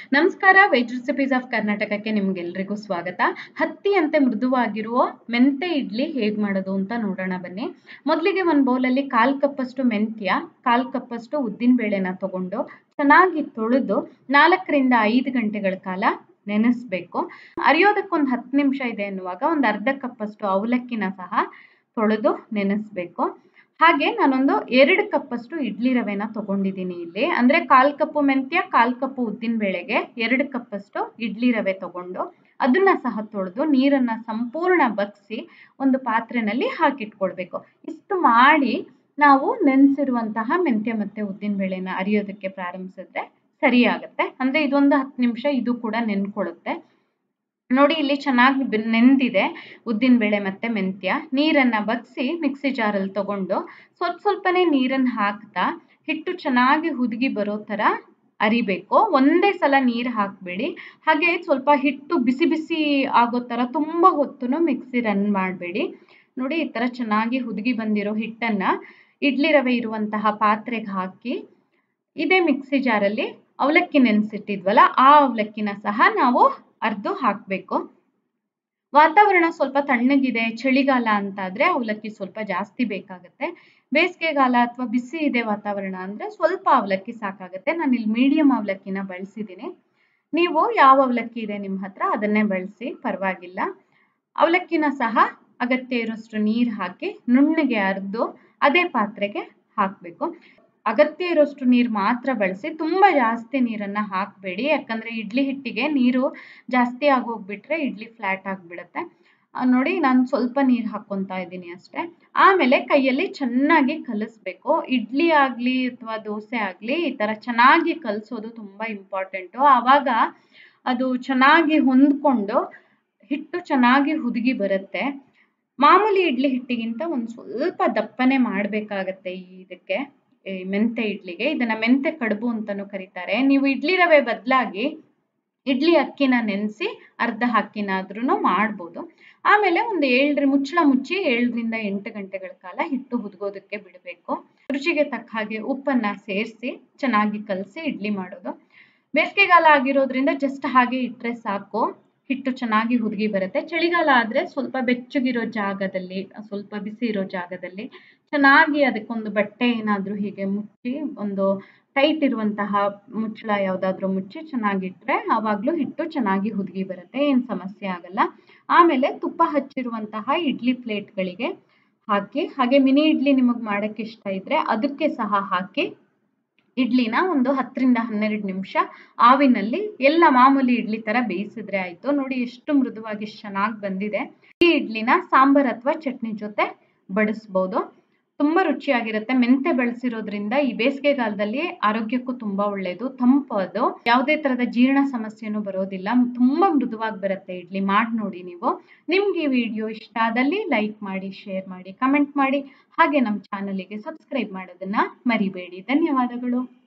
ನಮಸ್ಕಾರ veg recipes of ಕರ್ನಾಟಕಕ್ಕೆ ನಿಮ್ಗೆಲ್ರಿಗೂ ಸ್ವಾಗತ ಹತ್ತಿಯಂತೆ ಮೃದುವಾಗಿರುವ ಮೆಂತೆ ಇಡ್ಲಿ ಹೇಗೆ ಮಾಡೋದು ಅಂತ ನೋಡೋಣ ಬನ್ನಿ ಮೊದಲಿಗೆ ಒಂದು ಬೌಲಲ್ಲಿ ಕಾಲು ಕಪ್ಪಷ್ಟು ಮೆಂತ್ಯ ಕಾಲು ಕಪ್ಪಷ್ಟು ಉದ್ದಿನ ಬೇಳೆನ ತಗೊಂಡು ಚೆನ್ನಾಗಿ ತೊಳೆದು ನಾಲ್ಕರಿಂದ ಐದು ಗಂಟೆಗಳ ಕಾಲ ನೆನೆಸ್ಬೇಕು ಅರಿಯೋದಕ್ಕೊಂದು ಹತ್ತು ನಿಮಿಷ ಇದೆ ಅನ್ನುವಾಗ ಒಂದು ಅರ್ಧ ಕಪ್ಪಷ್ಟು ಅವಲಕ್ಕಿನ ಸಹ ತೊಳೆದು ನೆನೆಸ್ಬೇಕು ಹಾಗೆ ನಾನೊಂದು ಎರಡು ಕಪ್ಪಷ್ಟು ಇಡ್ಲಿ ರವೆನ ತಗೊಂಡಿದ್ದೀನಿ ಇಲ್ಲಿ ಅಂದ್ರೆ ಕಾಲ್ ಕಪ್ಪು ಮೆಂತ್ಯ ಕಾಲ್ ಕಪ್ಪು ಉದ್ದಿನ ಬೇಳೆಗೆ ಎರಡು ಕಪ್ಪಷ್ಟು ಇಡ್ಲಿ ರವೆ ತಗೊಂಡು ಅದನ್ನ ಸಹ ತೊಳೆದು ನೀರನ್ನ ಸಂಪೂರ್ಣ ಬಗ್ಸಿ ಒಂದು ಪಾತ್ರೆನಲ್ಲಿ ಹಾಕಿಟ್ಕೊಳ್ಬೇಕು ಇಷ್ಟು ಮಾಡಿ ನಾವು ನೆನೆಸಿರುವಂತಹ ಮೆಂತ್ಯ ಮತ್ತೆ ಉದ್ದಿನ ಬೇಳೆನ ಅರಿಯೋದಕ್ಕೆ ಪ್ರಾರಂಭಿಸಿದ್ರೆ ಸರಿ ಆಗುತ್ತೆ ಅಂದ್ರೆ ಇದೊಂದು ಹತ್ತು ನಿಮಿಷ ಇದು ಕೂಡ ನೆನ್ಕೊಳ್ಳುತ್ತೆ ನೋಡಿ ಇಲ್ಲಿ ಚೆನ್ನಾಗಿ ನೆಂದಿದೆ ಉದ್ದಿನ ಬೇಳೆ ಮತ್ತೆ ಮೆಂತ್ಯ ನೀರನ್ನ ಬಗ್ಸಿ ಮಿಕ್ಸಿ ಜಾರಲ್ಲಿ ತಗೊಂಡು ಸ್ವಲ್ಪ ಸ್ವಲ್ಪನೇ ನೀರನ್ನ ಹಾಕ್ತಾ ಹಿಟ್ಟು ಚೆನ್ನಾಗಿ ಹುದುಗಿ ಬರೋ ತರ ಅರಿಬೇಕು ಒಂದೇ ಸಲ ನೀರು ಹಾಕಬೇಡಿ ಹಾಗೆ ಸ್ವಲ್ಪ ಹಿಟ್ಟು ಬಿಸಿ ಬಿಸಿ ಆಗೋ ತರ ತುಂಬಾ ಹೊತ್ತು ಮಿಕ್ಸಿ ರನ್ ಮಾಡಬೇಡಿ ನೋಡಿ ಈ ತರ ಚೆನ್ನಾಗಿ ಹುದುಗಿ ಬಂದಿರೋ ಹಿಟ್ಟನ್ನ ಇಡ್ಲಿ ರವೆ ಇರುವಂತಹ ಪಾತ್ರೆಗೆ ಹಾಕಿ ಇದೇ ಮಿಕ್ಸಿ ಜಾರಲ್ಲಿ ಅವಲಕ್ಕಿ ನೆನೆಸಿಟ್ಟಿದ್ವಲ್ಲ ಆ ಅವಲಕ್ಕಿನ ಸಹ ನಾವು ಅರ್ದು ಹಾಕಬೇಕು ವಾತಾವರಣ ಸ್ವಲ್ಪ ತಣ್ಣಗಿದೆ ಚಳಿಗಾಲ ಅಂತಾದ್ರೆ ಅವಲಕ್ಕಿ ಸ್ವಲ್ಪ ಜಾಸ್ತಿ ಬೇಕಾಗುತ್ತೆ ಬೇಸಿಗೆಗಾಲ ಅಥವಾ ಬಿಸಿ ಇದೆ ವಾತಾವರಣ ಅಂದ್ರೆ ಸ್ವಲ್ಪ ಅವಲಕ್ಕಿ ಸಾಕಾಗುತ್ತೆ ನಾನು ಇಲ್ಲಿ ಮೀಡಿಯಂ ಅವಲಕ್ಕಿನ ಬಳಸಿದ್ದೀನಿ ನೀವು ಯಾವ ಅವಲಕ್ಕಿ ಇದೆ ನಿಮ್ಮ ಹತ್ರ ಅದನ್ನೇ ಬಳಸಿ ಪರವಾಗಿಲ್ಲ ಅವಲಕ್ಕಿನ ಸಹ ಅಗತ್ಯ ಇರೋಷ್ಟು ನೀರು ಹಾಕಿ ನುಣ್ಣಗೆ ಅರ್ದು ಅದೇ ಪಾತ್ರೆಗೆ ಹಾಕಬೇಕು ಅಗತ್ಯ ಇರೋಷ್ಟು ನೀರು ಮಾತ್ರ ಬಳಸಿ ತುಂಬಾ ಜಾಸ್ತಿ ನೀರನ್ನ ಹಾಕಬೇಡಿ ಯಾಕಂದ್ರೆ ಇಡ್ಲಿ ಹಿಟ್ಟಿಗೆ ನೀರು ಜಾಸ್ತಿ ಆಗೋಗ್ಬಿಟ್ರೆ ಇಡ್ಲಿ ಫ್ಲಾಟ್ ಆಗಿಬಿಡುತ್ತೆ ನೋಡಿ ನಾನು ಸ್ವಲ್ಪ ನೀರು ಹಾಕ್ಕೊಂತಾ ಇದ್ದೀನಿ ಅಷ್ಟೇ ಆಮೇಲೆ ಕೈಯಲ್ಲಿ ಚೆನ್ನಾಗಿ ಕಲಿಸ್ಬೇಕು ಇಡ್ಲಿ ಆಗ್ಲಿ ಅಥವಾ ದೋಸೆ ಆಗ್ಲಿ ಈ ತರ ಚೆನ್ನಾಗಿ ಕಲಿಸೋದು ತುಂಬಾ ಇಂಪಾರ್ಟೆಂಟು ಆವಾಗ ಅದು ಚೆನ್ನಾಗಿ ಹೊಂದ್ಕೊಂಡು ಹಿಟ್ಟು ಚೆನ್ನಾಗಿ ಹುದುಗಿ ಬರುತ್ತೆ ಮಾಮೂಲಿ ಇಡ್ಲಿ ಹಿಟ್ಟಿಗಿಂತ ಒಂದು ಸ್ವಲ್ಪ ದಪ್ಪನೆ ಮಾಡಬೇಕಾಗತ್ತೆ ಈ ಇದಕ್ಕೆ ಮೆಂತೆ ಇಡ್ಲಿಗೆ ಇದನ್ನ ಮೆಂತೆ ಕಡುಬು ಅಂತಾನೂ ಕರೀತಾರೆ ನೀವು ಇಡ್ಲಿ ರವೆ ಬದಲಾಗಿ ಇಡ್ಲಿ ಅಕ್ಕಿನ ನೆನೆಸಿ ಅರ್ಧ ಅಕ್ಕಿನಾದ್ರೂ ಮಾಡ್ಬೋದು ಆಮೇಲೆ ಒಂದು ಏಳರ ಮುಚ್ಚಳ ಮುಚ್ಚಿ ಏಳರಿಂದ ಎಂಟು ಗಂಟೆಗಳ ಕಾಲ ಹಿಟ್ಟು ಹುದುಗೋದಕ್ಕೆ ಬಿಡಬೇಕು ರುಚಿಗೆ ತಕ್ಕ ಹಾಗೆ ಉಪ್ಪನ್ನ ಸೇರಿಸಿ ಚೆನ್ನಾಗಿ ಕಲಸಿ ಇಡ್ಲಿ ಮಾಡೋದು ಬೇಸಿಗೆಗಾಲ ಆಗಿರೋದ್ರಿಂದ ಜಸ್ಟ್ ಹಾಗೆ ಇಟ್ಟರೆ ಸಾಕು ಹಿಟ್ಟು ಚೆನ್ನಾಗಿ ಹುದುಗಿ ಬರುತ್ತೆ ಚಳಿಗಾಲ ಆದರೆ ಸ್ವಲ್ಪ ಬೆಚ್ಚಗಿರೋ ಜಾಗದಲ್ಲಿ ಸ್ವಲ್ಪ ಬಿಸಿ ಇರೋ ಜಾಗದಲ್ಲಿ ಚೆನ್ನಾಗಿ ಅದಕ್ಕೊಂದು ಬಟ್ಟೆ ಏನಾದರೂ ಹೀಗೆ ಮುಚ್ಚಿ ಒಂದು ಟೈಟ್ ಇರುವಂತಹ ಮುಚ್ಚಳ ಯಾವುದಾದ್ರೂ ಮುಚ್ಚಿ ಚೆನ್ನಾಗಿಟ್ರೆ ಆವಾಗಲೂ ಹಿಟ್ಟು ಚೆನ್ನಾಗಿ ಹುದುಗಿ ಬರುತ್ತೆ ಏನು ಸಮಸ್ಯೆ ಆಗಲ್ಲ ಆಮೇಲೆ ತುಪ್ಪ ಹಚ್ಚಿರುವಂತಹ ಇಡ್ಲಿ ಪ್ಲೇಟ್ಗಳಿಗೆ ಹಾಕಿ ಹಾಗೆ ಮಿನಿ ಇಡ್ಲಿ ನಿಮಗೆ ಮಾಡೋಕ್ಕೆ ಇಷ್ಟ ಇದ್ರೆ ಅದಕ್ಕೆ ಸಹ ಹಾಕಿ ಇಡ್ಲಿನ ಒಂದು ಹತ್ತರಿಂದ ಹನ್ನೆರಡು ನಿಮಿಷ ಆವಿನಲ್ಲಿ ಎಲ್ಲ ಮಾಮೂಲಿ ಇಡ್ಲಿ ತರ ಬೇಯಿಸಿದ್ರೆ ಆಯ್ತು ನೋಡಿ ಎಷ್ಟು ಮೃದುವಾಗಿ ಎಷ್ಟು ಚೆನ್ನಾಗಿ ಬಂದಿದೆ ಈ ಇಡ್ಲಿನ ಸಾಂಬಾರ್ ಅಥವಾ ಚಟ್ನಿ ಜೊತೆ ಬಡಿಸ್ಬೋದು ತುಂಬಾ ರುಚಿಯಾಗಿರುತ್ತೆ ಮೆಂತೆ ಬೆಳೆಸಿರೋದ್ರಿಂದ ಈ ಬೇಸಿಗೆಗಾಲದಲ್ಲಿ ಆರೋಗ್ಯಕ್ಕೂ ತುಂಬಾ ಒಳ್ಳೆಯದು ತಂಪದು ಯಾವುದೇ ತರದ ಜೀರ್ಣ ಸಮಸ್ಯೆನೂ ಬರೋದಿಲ್ಲ ತುಂಬಾ ಮೃದುವಾಗಿ ಬರುತ್ತೆ ಇಡ್ಲಿ ಮಾಡಿ ನೋಡಿ ನೀವು ನಿಮ್ಗೆ ಈ ವಿಡಿಯೋ ಇಷ್ಟ ಆದಲ್ಲಿ ಲೈಕ್ ಮಾಡಿ ಶೇರ್ ಮಾಡಿ ಕಮೆಂಟ್ ಮಾಡಿ ಹಾಗೆ ನಮ್ಮ ಚಾನಲಿಗೆ ಸಬ್ಸ್ಕ್ರೈಬ್ ಮಾಡೋದನ್ನ ಮರಿಬೇಡಿ ಧನ್ಯವಾದಗಳು